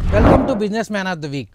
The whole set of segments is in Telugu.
Welcome to businessman of the week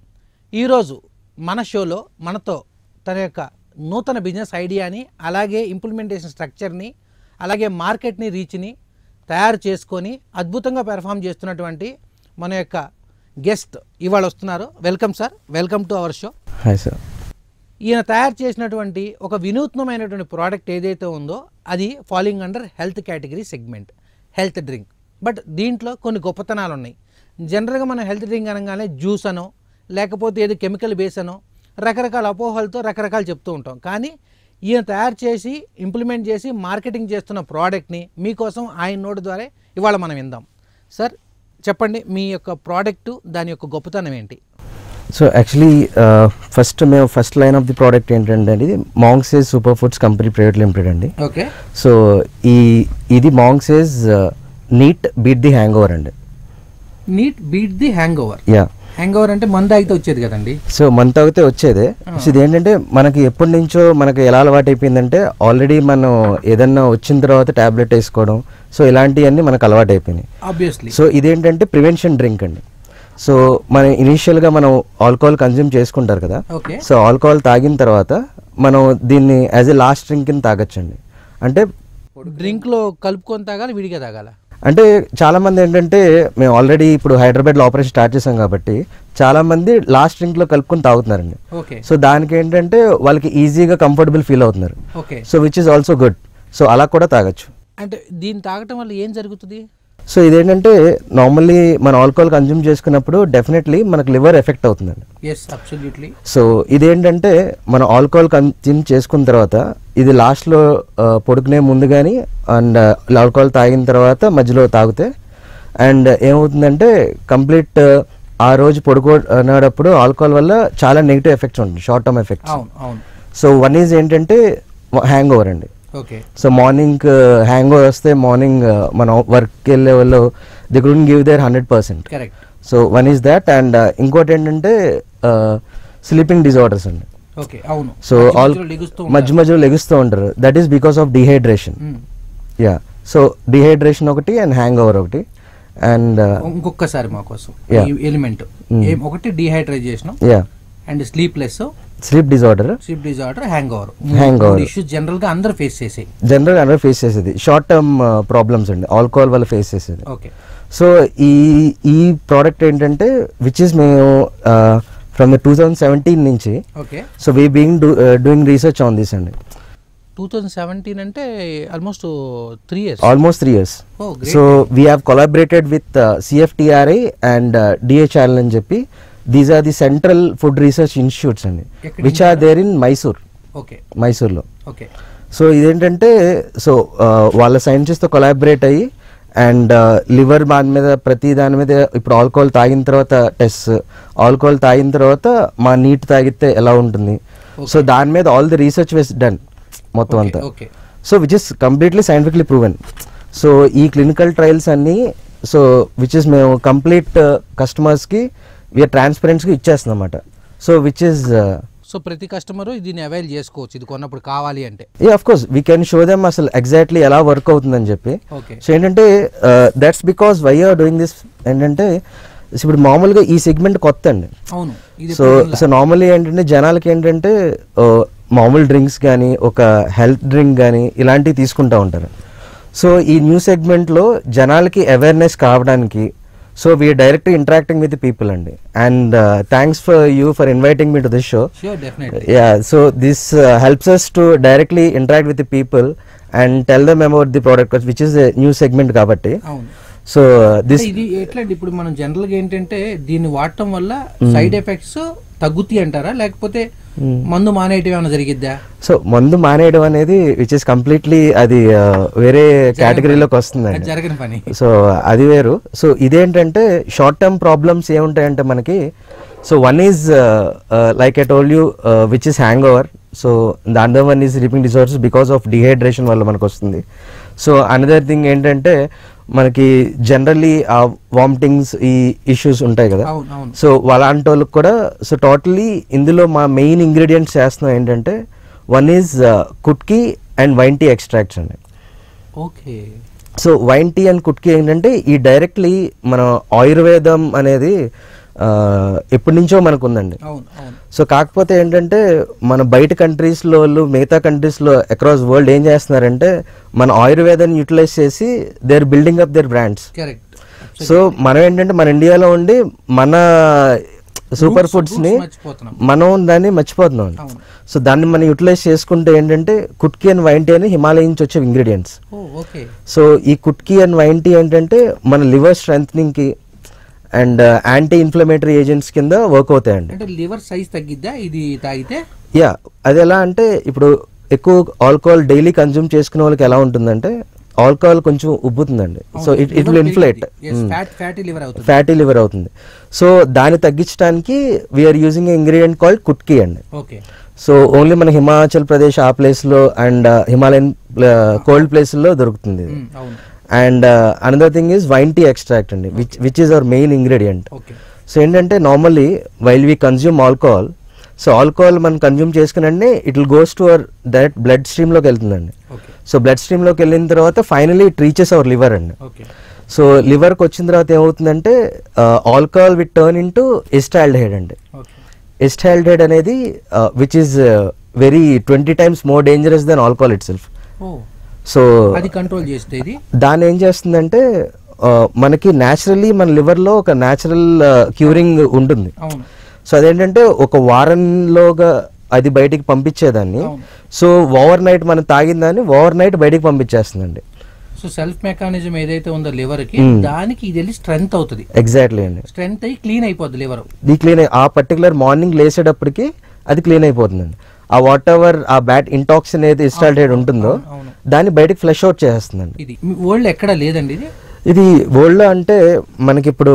ఈరోజు మన షోలో మనతో తన యొక్క నూతన బిజినెస్ ఐడియాని అలాగే ఇంప్లిమెంటేషన్ స్ట్రక్చర్ని అలాగే మార్కెట్ని రీచ్ని తయారు చేసుకొని అద్భుతంగా పెర్ఫామ్ చేస్తున్నటువంటి మన యొక్క గెస్ట్ ఇవాళ వస్తున్నారు welcome sir welcome to our show hi sir ఈయన తయారు చేసినటువంటి ఒక వినూత్నమైనటువంటి ప్రోడక్ట్ ఏదైతే ఉందో అది following under health category segment health drink but దీంట్లో కొన్ని గొప్పతనాలు ఉన్నాయి జనరల్గా మనం హెల్త్ డ్రింక్ అనగానే జ్యూస్ అనో లేకపోతే ఏదో కెమికల్ బేస్ అనో రకరకాల అపోహలతో రకరకాలు చెప్తూ ఉంటాం కానీ ఈయన తయారు చేసి ఇంప్లిమెంట్ చేసి మార్కెటింగ్ చేస్తున్న ప్రోడక్ట్ని మీకోసం ఆయన నోటి ద్వారా ఇవాళ మనం విందాం సార్ చెప్పండి మీ యొక్క ప్రోడక్ట్ దాని యొక్క గొప్పతనం ఏంటి సో యాక్చువల్లీ ఫస్ట్ మేము first line of the product ఏంటంటే ఇది మాంగ్సేజ్ super foods company private limited అండి ఓకే సో ఈ ఇది మాంగ్సేజ్ neat beat the hangover అండి neat beat the hangover yeah hangover అంటే మంద అయితే వచ్చేది కదండి సో మంత్ అవుతే వచ్చేదే సో ఇది ఏంటంటే మనకి ఎప్పటి నుంచో మనకి ఎలా అలవాటు అయిపోయిందంటే ఆల్రెడీ మనం ఏదన్నా వచ్చిన తర్వాత ట్యాబ్లెట్ వేసుకోవడం సో ఇలాంటివన్నీ మనకు అలవాటు అయిపోయినాయి ఆబ్వియస్లీ సో ఇదేంటంటే ప్రివెన్షన్ డ్రింక్ అండి సో మన ఇనీషియల్గా మనం ఆల్కహాల్ కన్జ్యూమ్ చేసుకుంటారు కదా ఓకే సో ఆల్కహాల్ తాగిన తర్వాత మనం దీన్ని యాజ్ ఎ లాస్ట్ డ్రింక్ కింద తాగొచ్చండి అంటే డ్రింక్ లో కలుపుకొని తాగాలి విడిగా తాగాల అంటే చాలా మంది ఏంటంటే మేము ఆల్రెడీ ఇప్పుడు హైదరాబాద్లో ఆపరేషన్ స్టార్ట్ చేసాం కాబట్టి చాలా మంది లాస్ట్ డ్రింక్లో కలుపుకొని తాగుతున్నారండి ఓకే సో దానికి ఏంటంటే వాళ్ళకి ఈజీగా కంఫర్టబుల్ ఫీల్ అవుతున్నారు okay so which is also good so అలా కూడా తాగొచ్చు అంటే దీన్ని తాగటం వల్ల ఏం జరుగుతుంది సో ఇదేంటంటే నార్మల్లీ మన ఆల్కహాల్ కన్జ్యూమ్ చేసుకున్నప్పుడు డెఫినెట్లీ మనకు లివర్ ఎఫెక్ట్ అవుతుందండి ఎస్ అబ్సల్యూట్లీ సో ఇదేంటంటే మన ఆల్కహాల్ కన్జ్యూమ్ చేసుకున్న తర్వాత ఇది లాస్ట్లో పొడుకునే ముందు కానీ అండ్ ఆల్కహాల్ తాగిన తర్వాత మధ్యలో తాగితే అండ్ ఏమవుతుందంటే కంప్లీట్ ఆ రోజు పడుకోనప్పుడు ఆల్కహాల్ వల్ల చాలా నెగిటివ్ ఎఫెక్ట్స్ ఉంటుంది షార్ట్ టర్మ్ ఎఫెక్ట్స్ అవును అవును సో వన్ ఈజ్ ఏంటంటే హ్యాంగ్ ఓవర్ అండి okay so morning hangover వస్తే మార్నింగ్ మనం వర్క్కి వెళ్ళే వాళ్ళు the good give their hundred percent correct so one is that and ఇంకోటి ఏంటంటే స్లీపింగ్ డిజార్డర్స్ అండి ఓకే అవును సో మధ్య ఆల్ మధ్యలో లెగుస్తూ మధ్య మధ్యలో లెగుస్తూ ఉంటారు that is because of dehydration hmm. Yeah so dehydration ఒకటి అండ్ హ్యాంగ్ ఓవర్ ఒకటి అండ్ ఇంకొకసారి మా కోసం Yeah. ఈ ఎలిమెంట్ ఏం ఒకటి dehydration yeah and sleepless sleep disorder sleep disorder hangover Hangover. Issues general గా అందరూ ఫేస్ చేసేవి జనరల్ అందరూ ఫేస్ చేసేది షార్ట్ టర్మ్ ప్రాబ్లమ్స్ అండి ఆల్కహాల్ వల్ల ఫేస్ చేసేది ఓకే సో ఈ ఈ ప్రోడక్ట్ ఏంటంటే విచ్ ఇస్ మేము ఫ్రమ్ టూ థౌజండ్ సెవెంటీన్ నుంచి okay so we being doing research on this అండి టూ థౌజండ్ సెవెంటీన్ అంటే almost three years almost three years oh so we have collaborated with CFTRI and DHRL అని చెప్పి these are the central food research institutes అండి ఎక్కడ which are there in Mysore okay మైసూర్లో ఓకే సో ఇదేంటంటే సో వాళ్ళ సైంటిస్ట్తో కొలాబరేట్ అయ్యి అండ్ లివర్ దాని మీద ప్రతి దాని మీద ఇప్పుడు ఆల్కహాల్ తాగిన తర్వాత టెస్ట్ ఆల్కహాల్ తాగిన తర్వాత మా నీట్ తాగితే ఎలా ఉంటుంది సో దాని మీద all the research was done మొత్తం అంతా okay so which is completely scientifically proven so ఈ క్లినికల్ ట్రయల్స్ అన్నీ సో విచ్ ఇస్ మేము కంప్లీట్ కస్టమర్స్కి వీఆర్ ట్రాన్స్పరెంట్స్కి ఇచ్చేస్తున్నాం అన్నమాట సో విచ్ ఇస్ సో ప్రతి కస్టమర్ దీన్ని అవైల్ చేసుకోవచ్చు ఇది కొన్నప్పుడు కావాలి అంటే ఏ of course we can show them అసలు ఎగ్జాక్ట్లీ ఎలా వర్క్ అవుతుందని చెప్పి ఓకే సో ఏంటంటే that's because we are doing this ఏంటంటే ఇప్పుడు మామూలుగా ఈ సెగ్మెంట్ కొత్త అండి అవును ఇది సో సో నార్మల్లీ ఏంటంటే జనాలకి ఏంటంటే ఆ, మామూలు డ్రింక్స్ కానీ ఒక హెల్త్ డ్రింక్ కానీ ఇలాంటివి తీసుకుంటూ ఉంటారు సో ఈ న్యూ సెగ్మెంట్లో జనాలకి అవేర్నెస్ కావడానికి so we're direct interacting with people అండి and thanks for you for inviting me to this show sure definitely yeah so this uh, helps us to directly interact with the people and tell them about the product 'cause which is a new segment కాబట్టి అవును సో దిస్ అంటే ఇది ఎట్లా అంటే ఇప్పుడు మనం జనరల్ గా ఏంటంటే దీన్ని వాడటం వల్ల సైడ్ ఎఫెక్ట్స్ తగ్గుతాయి అంటారా లేకపోతే మందు మానేయటం ఏమైనా జరిగిద్దా సో మందు మానేయడం అనేది విచ్ ఇస్ కంప్లీట్లీ అది uh, వేరే కేటగిరీలోకి అది వస్తుందండి జరగని పని సో అది వేరు సో ఇదేంటంటే షార్ట్ టర్మ్ ప్రాబ్లమ్స్ ఏముంటాయంటే మనకి so one is like I told you which is hangover so దాని one is sleeping disorders because of dehydration వల్ల మనకు వస్తుంది సో అనదర్ థింగ్ ఏంటంటే మనకి జనరల్లీ ఆ వామిటింగ్స్ ఈ ఇష్యూస్ ఉంటాయి కదా అవును అవును సో అలాంటి వాళ్ళకి కూడా సో టోటలీ ఇందులో మా మెయిన్ ఇంగ్రీడియంట్స్ చేస్తున్నాం ఏంటంటే one is kutki and vine tea extracts అండి okay so vine tea and kutki ఏంటంటే ఈ డైరెక్ట్లీ మన ఆయుర్వేదం అనేది ఆ, ఎప్పటి నుంచో మనకు ఉందండి అవును అవును సో కాకపోతే ఏంటంటే మన బయట కంట్రీస్లో వాళ్ళు మిగతా కంట్రీస్లో అక్రాస్ వరల్డ్ ఏం చేస్తున్నారంటే మన ఆయుర్వేదాన్ని యూటిలైజ్ చేసి they are building up their brands correct so మనం ఏంటంటే మన ఇండియాలో ఉండి మన సూపర్ Roots- ఫుడ్స్ ని roots మర్చిపోతున్నాం. మనం దాన్ని మర్చిపోతున్నాం అవును. సో దాన్ని మనం యూటిలైజ్ చేసుకుంటే ఏంటంటే కుట్కి అండ్ వైన్ టీ అని హిమాలయ నుంచి వచ్చే ఇంగ్రీడియంట్స్ ఓ ఓకే సో ఈ కుట్కి అండ్ వైన్ టీ ఏంటంటే మన లివర్ స్ట్రెంగ్ కి అండ్ యాంటీ ఇన్ఫ్లమేటరీ ఏజెంట్స్ కింద వర్క్ అవుతాయండి అంటే లివర్ సైజ్ తగ్గిద్దా ఇది తాగితే యా అది ఎలా అంటే ఇప్పుడు ఎక్కువ ఆల్కహాల్ డైలీ కన్జ్యూమ్ చేసుకునే వాళ్ళకి ఎలా ఉంటుందంటే ఆల్కహాల్ కొంచెం ఉబ్బుతుందండి so it it will inflate fat fatty liver అవుతుంది ఫ్యాటీ లివర్ అవుతుంది సో దాన్ని తగ్గించడానికి we're using ingredient called kutki అండి ఓకే సో ఓన్లీ మన హిమాచల్ ప్రదేశ్ ఆ ప్లేస్లో అండ్ హిమాలయన్ కోల్డ్ ప్లేస్లో దొరుకుతుంది ఇది. అవును and another thing is vine tea extract అండి which which is our main ingredient okay so ఏంటంటే normally while we consume alcohol so alcohol మనం కన్జ్యూమ్ చేసుకునండి it will goes to our direct blood స్ట్రీమ్లోకి వెళ్తుందండి ఓకే సో బ్లడ్ స్ట్రీమ్లోకి వెళ్ళిన తర్వాత finally it reaches our liver అండి ఓకే సో లివర్కి వచ్చిన తర్వాత ఏమవుతుందంటే alcohol will turn into acetaldehyde అండి ఓకే ఎస్టాల్డహైడ్ అనేది which is very twenty times more dangerous than alcohol itself oh so అది కంట్రోల్ చేస్తే ఇది దాన్ని ఏం చేస్తుందంటే ఆ, మనకి న్యాచురల్లీ మన లివర్లో ఒక న్యాచురల్ క్యూరింగ్ ఉంటుంది అవును సో అదేంటంటే ఒక వారంలోగా అది బయటికి పంపించేదాన్ని అవును. సో ఓవర్ నైట్ మనం తాగిన దాన్ని ఓవర్ నైట్ బయటికి పంపించేస్తుందండి సో సెల్ఫ్ మెకానిజం ఏదైతే ఉందో లివర్ కి Hmm. దానికి ఇది వెళ్ళి స్ట్రెంగ్త్ అవుతుంది ఎగ్జాక్ట్లీ అండి స్ట్రెంగ్త్ అయ్యి క్లీన్ అయిపోద్ది లివర్ ఇది క్లీన్ ఆ పర్టికులర్ మార్నింగ్ లేచేటప్పటికి అది క్లీన్ అయిపోతుందండి ఆ వాట్ ఎవర్ ఆ బ్యాట్ ఇంటాక్సిన్ ఏది ఇన్స్టాల్టెడ్ ఉంటుందో అవును. దాన్ని బయటికి ఫ్లష్ అవుట్ చేస్తుందండి ఇది వరల్డ్ ఎక్కడ లేదండి ఇది ఇది వరల్డ్లో అంటే మనకి ఇప్పుడు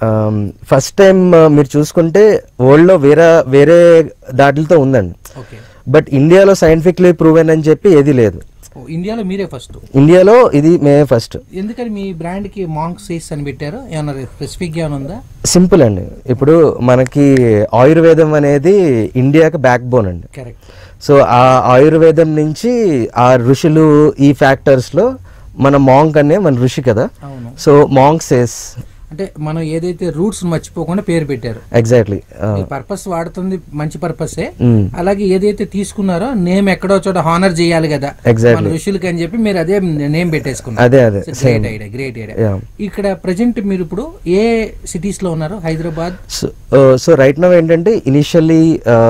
ఫస్ట్ టైం మీరు చూసుకుంటే వరల్డ్లో వేరే వేరే దాటిలతో ఉందండి ఓకే బట్ ఇండియాలో సైంటిఫిక్లీ ప్రూవెన్ అని చెప్పి ఏది లేదు ఓ, ఇండియాలో మీరే ఫస్ట్ ఇండియాలో ఇది మేమే ఫస్ట్ ఎందుకని మీ బ్రాండ్ కి మాంక్ సేస్ అని పెట్టారు ఏమన్నా స్పెసిఫిక్ గా ఏమైనా ఉందా సింపుల్ అండి ఇప్పుడు మనకి ఆయుర్వేదం అనేది ఇండియాకి బ్యాక్ బోన్ అండి కరెక్ట్ సో ఆ ఆయుర్వేదం నుంచి ఆ ఋషులు ఈ ఫ్యాక్టర్స్లో మన మాంక్ అనే మన ఋషి కదా అవును సో మాంక్ సేస్ అంటే మనం ఏదైతే రూట్స్ మర్చిపోకుండా పేరు పెట్టారు ఎగ్జాక్ట్లీ ఈ పర్పస్ వాడుతుంది మంచి పర్పసే అలాగే ఏదైతే తీసుకున్నారో నేమ్ ఎక్కడో చోట హానర్ చేయాలి కదా Exactly. మన ఋషులకి అని చెప్పి మీరు అదే నేమ్ పెట్టేసుకున్నారు అదే అదే great idea great idea Yeah. ఇక్కడ ప్రజెంట్ మీరు ఇప్పుడు ఏ సిటీస్ లో ఉన్నారు హైదరాబాద్ సో రైట్ నవ్ ఏంటంటే initially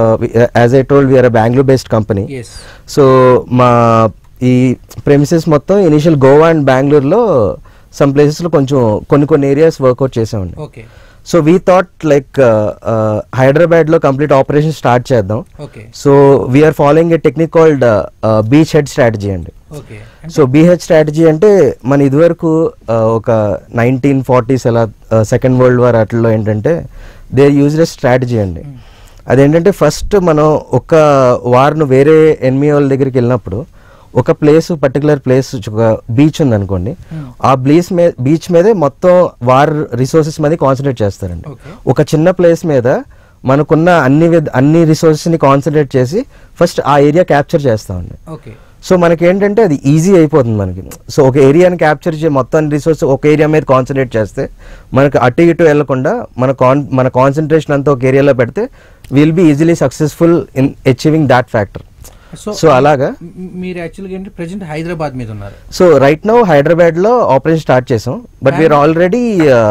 as I told we're Bengaluru based company yes so మా ఈ ప్రెమిసెస్ మొత్తం ఇనిషియల్ గోవా అండ్ బెంగళూరులో సమ్ ప్లేసెస్లో కొంచెం కొన్ని కొన్ని ఏరియాస్ వర్కౌట్ చేసామండి okay so we thought like హైదరాబాద్లో కంప్లీట్ ఆపరేషన్ స్టార్ట్ చేద్దాం okay so we're following a technique called beachhead strategy అండి ఓకే సో బీహెచ్ స్ట్రాటజీ అంటే మన ఇదివరకు ఆ, ఒక నైన్టీన్ ఫార్టీస్ అలా సెకండ్ వరల్డ్ వార్ అట్లలో ఏంటంటే దే యూజ్ ఎ స్ట్రాటజీ అండి అదేంటంటే ఫస్ట్ మనం ఒక వార్ను వేరే ఎనిమి వాళ్ళ దగ్గరికి వెళ్ళినప్పుడు ఒక ప్లేస్ పర్టికులర్ ప్లేస్ ఒక బీచ్ ఉందనుకోండి ఆ బీచ్ మీద బీచ్ మీదే మొత్తం వార్ రిసోర్సెస్ మీద కాన్సన్ట్రేట్ చేస్తారండి ఓకే ఒక చిన్న ప్లేస్ మీద మనకున్న అన్ని విధ- అన్ని రిసోర్సెస్ని కాన్సన్ట్రేట్ చేసి ఫస్ట్ ఆ ఏరియా క్యాప్చర్ చేస్తామండి ఓకే సో మనకి ఏంటంటే అది ఈజీ అయిపోతుంది మనకి సో ఒక ఏరియాని క్యాప్చర్ చే మొత్తం రిసోర్స్ ఒక ఏరియా మీద కాన్సన్ట్రేట్ చేస్తే మనకి అటు ఇటు వెళ్లకుండా మన కాన్ మన కాన్సన్ట్రేషన్ అంతా ఒక ఏరియాలో పెడితే will be easily successful in achieving that factor so so అలాగా మ్- మీరు యాక్చువల్గా ఏంటి ప్రజెంట్ హైదరాబాద్ మీద ఉన్నారు సో రైట్ నౌ హైదరాబాద్లో ఆపరేషన్ స్టార్ట్ చేసాం but we're already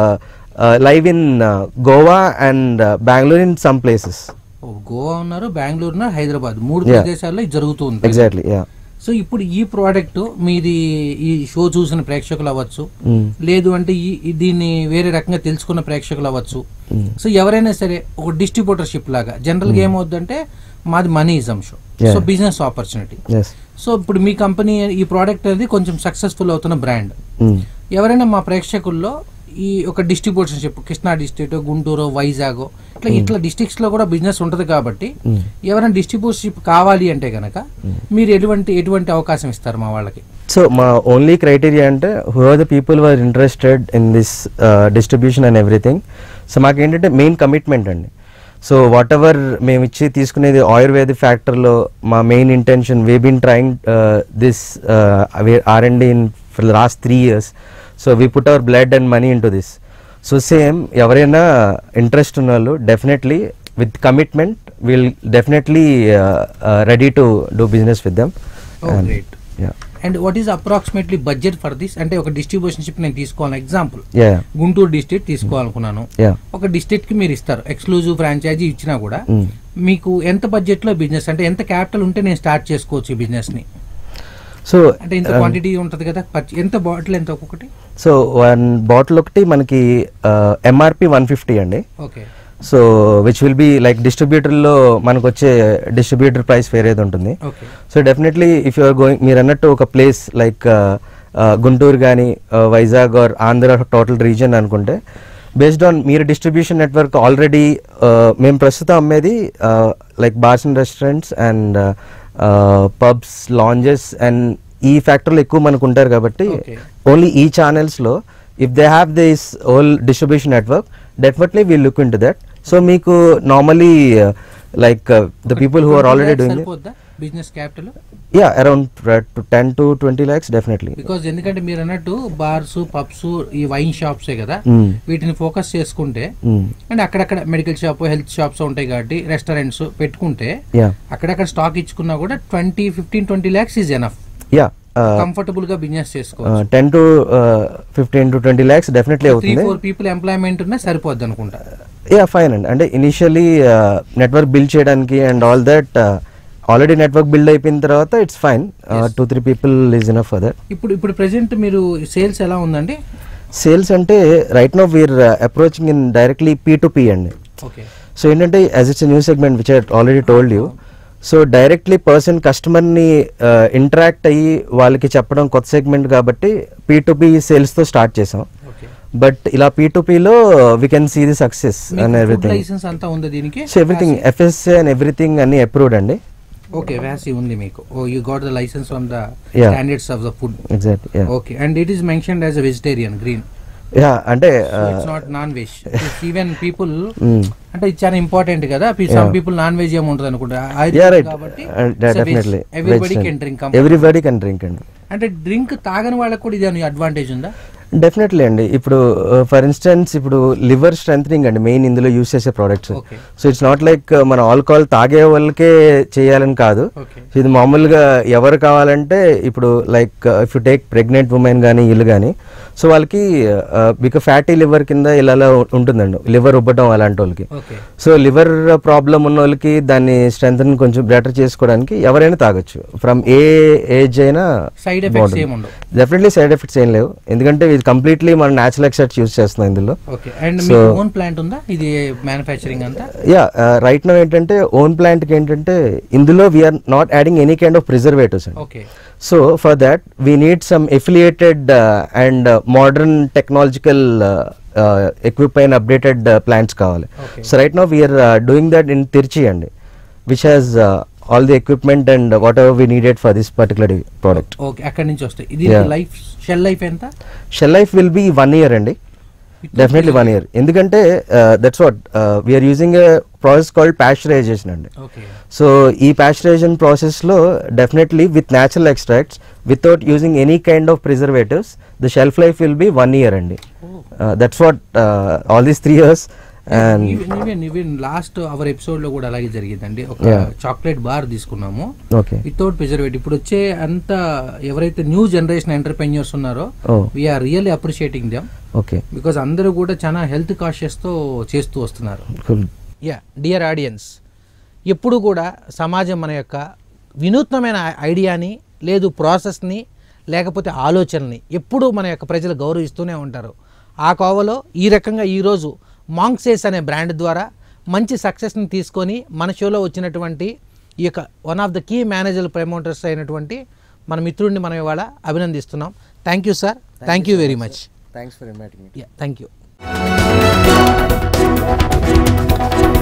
live in Goa and Bengaluru in some places oh, Goa ఉన్నారు బెంగళూరు ఉన్నారు హైదరాబాద్ మూడు Yeah. ప్రదేశాల్లో ఇది జరుగుతుంది ఎగ్జాక్ట్లీ యా సో ఇప్పుడు ఈ ప్రోడక్ట్ మీది ఈ షో చూసిన ప్రేక్షకులు అవ్వచ్చు లేదు అంటే ఈ ఈ దీన్ని వేరే రకంగా తెలుసుకున్న ప్రేక్షకులు అవ్వచ్చు సో ఎవరైనా సరే ఒక డిస్ట్రిబ్యూటర్షిప్ లాగా జనరల్ గా ఏమవుద్దంటే మాది money ism show Yeah. So business opportunity yes so ఇప్పుడు మీ కంపెనీ ఈ ప్రోడక్ట్ అనేది కొంచెం సక్సెస్ఫుల్ అవుతున్న బ్రాండ్ ఎవరైనా మా ప్రేక్షకుల్లో ఈ ఒక డిస్ట్రిబ్యూటర్షిప్ కృష్ణా డిస్ట్రిక్ట్ గుంటూరు వైజాగ్ ఇట్లా ఇట్లా డిస్ట్రిక్ట్స్ లో కూడా బిజినెస్ ఉంటది కాబట్టి ఎవరైనా డిస్ట్రిబ్యూటర్షిప్ కావాలి అంటే గనక మీరు ఎటువంటి ఎటువంటి అవకాశం ఇస్తారు మా వాళ్ళకి సో మా ఓన్లీ క్రైటీరియా అంటే who are the people were interested in this distribution and everything so మాకేంటంటే మెయిన్ కమిట్మెంట్ అండి సో వాట్ ఎవర్ మేము ఇచ్చి తీసుకునేది ఆయుర్వేదిక్ ఫ్యాక్టర్లో మా main intention we been trying this are and in for the last three years so we put our blood and money into this so same ఎవరైనా ఇంట్రెస్ట్ ఉన్న వాళ్ళు definitely with commitment will definitely ready to do business with them Oh, great. And what is approximately budget for this అంటే ఒక డిస్ట్రిబ్యూషన్షిప్ నేను తీసుకోవాలి ఎగ్జాంపుల్ యా గుంటూరు డిస్ట్రిక్ట్ తీసుకోవాలనుకున్నాను యా ఒక డిస్ట్రిక్ట్ కి మీరు ఇస్తారు ఎక్స్క్లూజివ్ ఫ్రాంచైజీ ఇచ్చినా కూడా మీకు ఎంత బడ్జెట్ లో బిజినెస్ అంటే ఎంత క్యాపిటల్ ఉంటే నేను స్టార్ట్ చేసుకోవచ్చు ఈ బిజినెస్ ని సో అంటే ఇంత క్వాంటిటీ ఉంటది కదా పర్చ- ఎంత బాటిల్ ఎంత ఒక్కొక్కటి సో వన్ బాటిల్ ఒకటి మనకి ఎంఆర్పి వన్ ఫిఫ్టీ అండి okay so which will be like డిస్ట్రిబ్యూటర్లో మనకు వచ్చే డిస్ట్రిబ్యూటర్ ప్రైస్ వేరేది ఉంటుంది okay so definitely if you're going మీరు అన్నట్టు ఒక ప్లేస్ లైక్ గుంటూరు కానీ Vizag or Andhra total region అనుకుంటే బేస్డ్ ఆన్ మీరు డిస్ట్రిబ్యూషన్ నెట్వర్క్ ఆల్రెడీ మేము ప్రస్తుతం అమ్మేది like bars and restaurants and pubs lounges and ఈ ఫ్యాక్టర్లో ఎక్కువ మనకు ఉంటారు కాబట్టి Okay. ఓన్లీ ఈ ఛానల్స్లో if they have this whole distribution network definitely we look into that so మీకు normally like the people who are already doing సరిపోద్దా business capital yeah around ten to twenty lakhs definitely because ఎందుకంటే మీరు అన్నట్టు బార్స్ పబ్స్ ఈ వైన్ షాప్సే కదా వీటిని ఫోకస్ చేసుకుంటే అండ్ అక్కడక్కడ మెడికల్ షాప్ హెల్త్ షాప్స్ ఉంటాయి కాబట్టి రెస్టారెంట్స్ పెట్టుకుంటే యా అక్కడక్కడ స్టాక్ ఇచ్చుకున్నా కూడా twenty fifteen twenty lakhs is enough yeah comfortable గా బిజినెస్ చేసుకోవచ్చు ten to fifteen to twenty lakhs definitely three అవుతుంది ఫోర్ పీపుల్ ఎంప్లాయ్మెంట్ ఉన్నా సరిపోద్ది అనుకుంటా యా ఫైన్ అండి అంటే ఇనిషియలీ నెట్వర్క్ బిల్డ్ చేయడానికి and all that already network build అయిపోయిన తర్వాత it's fine two three people is enough for that ఇప్పుడు ఇప్పుడు ప్రెసెంట్ మీరు సేల్స్ ఎలా ఉందండి సేల్స్ అంటే right now we're approaching in directly P to P అండి ఓకే సో ఏంటంటే as it's new segment which I already told you so directly person కస్టమర్ని ఇంటరాక్ట్ అయ్యి వాళ్ళకి చెప్పడం కొత్త సెగ్మెంట్ కాబట్టి పీ టు పీ సేల్స్తో స్టార్ట్ చేసాం ఓకే బట్ ఇలా పీ టు పీలో we can see the success and everything license అంతా ఉంది దీనికి so everything FSA and everything అన్ని అప్రూవ్డ్ అండి ఓకే వ్యాసీ ఉంది మీకు oh you got the license from the Yeah. Standards of the food exact yeah okay and it is mentioned as a vegetarian green yeah అంటే it's not non veg even people అంటే ఇది చాలా ఇంపార్టెంట్ కదా సమ్ పీపుల్ నాన్ వెజ్ ఏమి ఉంటుంది అనుకుంటా యా రైట్ కాబట్టి definitely everybody can drink everybody can drink అండి అంటే డ్రింక్ తాగని వాళ్ళకి కూడా ఇది అడ్వాంటేజ్ ఉందా డెఫినెట్లీ అండి ఇప్పుడు ఫర్ ఇన్స్టెన్స్ ఇప్పుడు లివర్ స్ట్రెంగ్ అండి మెయిన్ ఇందులో యూస్ చేసే products okay so it's not like మన ఆల్కహాల్ తాగే వాళ్ళకే చేయాలని కాదు ఓకే సో ఇది మామూలుగా ఎవరు కావాలంటే ఇప్పుడు like if you take pregnant women కానీ వీళ్ళు కానీ సో వాళ్ళకి బిక ఫ్యాటీ లివర్ కింద ఇలా ఇలా ఉంటుందండి లివర్ ఉబ్బటం అలాంటి వాళ్ళకి ఓకే సో లివర్ ప్రాబ్లం ఉన్న వాళ్ళకి దాన్ని స్ట్రెంత్ కొంచెం బెటర్ చేసుకోవడానికి ఎవరైనా తాగొచ్చు ఫ్రమ్ ఏ ఏజ్ అయినా సైడ్ ఎఫెక్ట్స్ ఏమి ఉండవు డెఫినెట్లీ సైడ్ ఎఫెక్ట్స్ ఏం లేవు ఎందుకంటే ఇది కంప్లీట్లీ మన న్యాచురల్ ఎక్సెట్స్ యూస్ చేస్తున్నాం ఇందులో ఓకే అండ్ మీకు ఓన్ ప్లాంట్ ఉందా ఇది మ్యానుఫ్యాక్చరింగ్ అంతా యా రైట్ నో ఏంటంటే ఓన్ ప్లాంట్కి ఏంటంటే ఇందులో we're not adding any kind of preservatives అండి okay so for that we need some affiliated and modern technological equip అయిన అప్డేటెడ్ ప్లాంట్స్ కావాలి Okay. So right now we're doing that in Trichy అండి which has all the equipment and whatever we needed for this particular product okay అక్కడి నుంచి వస్తాయి ఇది Yeah. లైఫ్ షెల్ లైఫ్ ఎంత shelf life will be one year అండి డెఫినెట్లీ వన్ ఇయర్ ఎందుకంటే that's what we're using a process called pasteurization అండి ఓకే సో ఈ ప్యాస్చరైజేషన్ ప్రాసెస్లో definitely with natural extracts without using any kind of preservatives the shelf life will be one year అండి that's what all these three years and even even last our episode లో కూడా అలాగే జరిగిందండి ఒక Yeah. చాక్లెట్ బార్ తీసుకున్నాము ఓకే వితౌట్ ప్రిజర్వేటివ్ ఇప్పుడు వచ్చే అంత ఎవరైతే న్యూ జనరేషన్ ఎంటర్ప్రెన్యూర్స్ ఉన్నారో oh we're really appreciating them okay because అందరూ కూడా చాలా హెల్త్ కాషియస్ తో చేస్తూ వస్తున్నారు యా డియర్ ఆడియన్స్ ఎప్పుడు కూడా సమాజం మన యొక్క వినూత్నమైన ఐడియాని లేదు ప్రాసెస్ని లేకపోతే ఆలోచనని ఎప్పుడూ మన యొక్క ప్రజలు గౌరవిస్తూనే ఉంటారు ఆ కోవలో ఈ రకంగా ఈరోజు మాంక్సేస్ అనే బ్రాండ్ ద్వారా మంచి సక్సెస్ని తీసుకొని మన షోలో వచ్చినటువంటి ఈ యొక్క one of the key manager promoters అయినటువంటి మన మిత్రుడిని మనం ఇవాళ అభినందిస్తున్నాం thank you sir thank you very much thanks for inviting yeah thank you